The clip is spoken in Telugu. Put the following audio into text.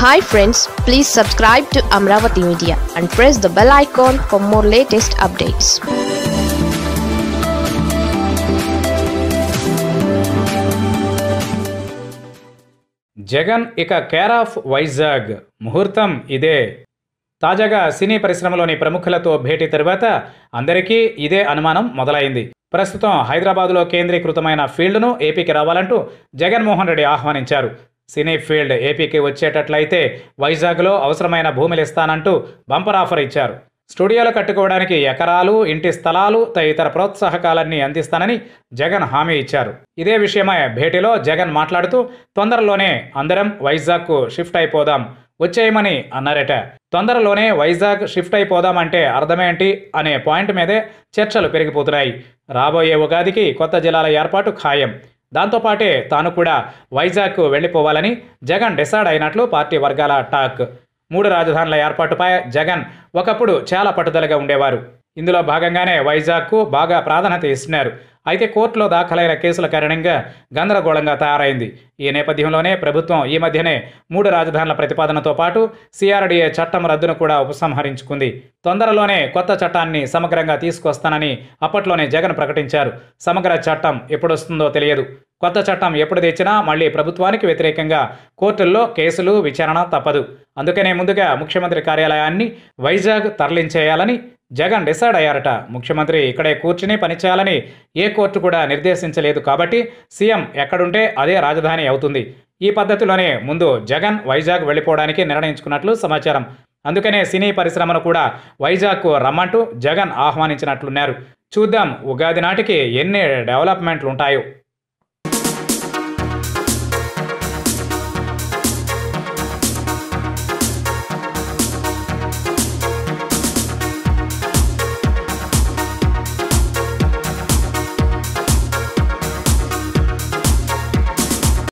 hi friends please subscribe to Amaravati media and press the bell icon for more latest updates Jagan ఇక కేర్ ఆఫ్ వైజాగ్ ముహూర్తం ఇదే తాజాగా సినీ పరిశ్రమలోని ప్రముఖులతో భేటీ తర్వాత అందరికీ ఇదే అనుమానం మొదలైంది ప్రస్తుతం హైదరాబాదులో కేంద్రీకృతమైన ఫీల్డ్ను ఏపీకి రావాలంటూ జగన్మోహన్ రెడ్డి ఆహ్వానించారు సినీ ఫీల్డ్ ఏపీకి వచ్చేటట్లయితే వైజాగ్లో అవసరమైన భూములు ఇస్తానంటూ బంపర్ ఆఫర్ ఇచ్చారు స్టూడియోలు కట్టుకోవడానికి ఎకరాలు ఇంటి స్థలాలు తదితర ప్రోత్సాహకాలన్నీ అందిస్తానని జగన్ హామీ ఇచ్చారు ఇదే విషయమై భేటీలో జగన్ మాట్లాడుతూ తొందరలోనే అందరం వైజాగ్కు షిఫ్ట్ అయిపోదాం వచ్చేయమని అన్నారట తొందరలోనే వైజాగ్ షిఫ్ట్ అయిపోదామంటే అర్థమేంటి అనే పాయింట్ మీదే చర్చలు పెరిగిపోతున్నాయి రాబోయే ఉగాదికి కొత్త జిల్లాల ఏర్పాటు ఖాయం దాంతోపాటే తాను కూడా వైజాగ్కు వెళ్ళిపోవాలని జగన్ డిసైడ్ అయినట్లు పార్టీ వర్గాల టాక్ మూడు రాజధానుల ఏర్పాటుపై జగన్ ఒకప్పుడు చాలా పట్టుదలగా ఉండేవారు ఇందులో భాగంగానే వైజాగ్కు బాగా ప్రాధాన్యత ఇస్తున్నారు అయితే కోర్టులో దాఖలైన కేసుల కారణంగా గందరగోళంగా తయారైంది ఈ నేపథ్యంలోనే ప్రభుత్వం ఈ మధ్యనే మూడు రాజధానుల ప్రతిపాదనతో పాటు సిఆర్డీఏ చట్టం రద్దును కూడా ఉపసంహరించుకుంది తొందరలోనే కొత్త చట్టాన్ని సమగ్రంగా తీసుకొస్తానని అప్పట్లోనే జగన్ ప్రకటించారు సమగ్ర చట్టం ఎప్పుడొస్తుందో తెలియదు కొత్త చట్టం ఎప్పుడు తెచ్చినా మళ్ళీ ప్రభుత్వానికి వ్యతిరేకంగా కోర్టుల్లో కేసులు విచారణ తప్పదు అందుకనే ముందుగా ముఖ్యమంత్రి కార్యాలయాన్ని వైజాగ్ తరలించేయాలని జగన్ డిసైడ్ అయ్యారట ముఖ్యమంత్రి ఇక్కడే కూర్చుని పనిచేయాలని ఏ కోర్టు కూడా నిర్దేశించలేదు కాబట్టి సీఎం ఎక్కడుంటే అదే రాజధాని అవుతుంది ఈ పద్ధతిలోనే ముందు జగన్ వైజాగ్ వెళ్ళిపోవడానికి నిర్ణయించుకున్నట్లు సమాచారం అందుకనే సినీ పరిశ్రమను కూడా వైజాగ్కు రమ్మంటూ జగన్ ఆహ్వానించినట్లున్నారు చూద్దాం ఉగాది నాటికి ఎన్ని డెవలప్మెంట్లు ఉంటాయో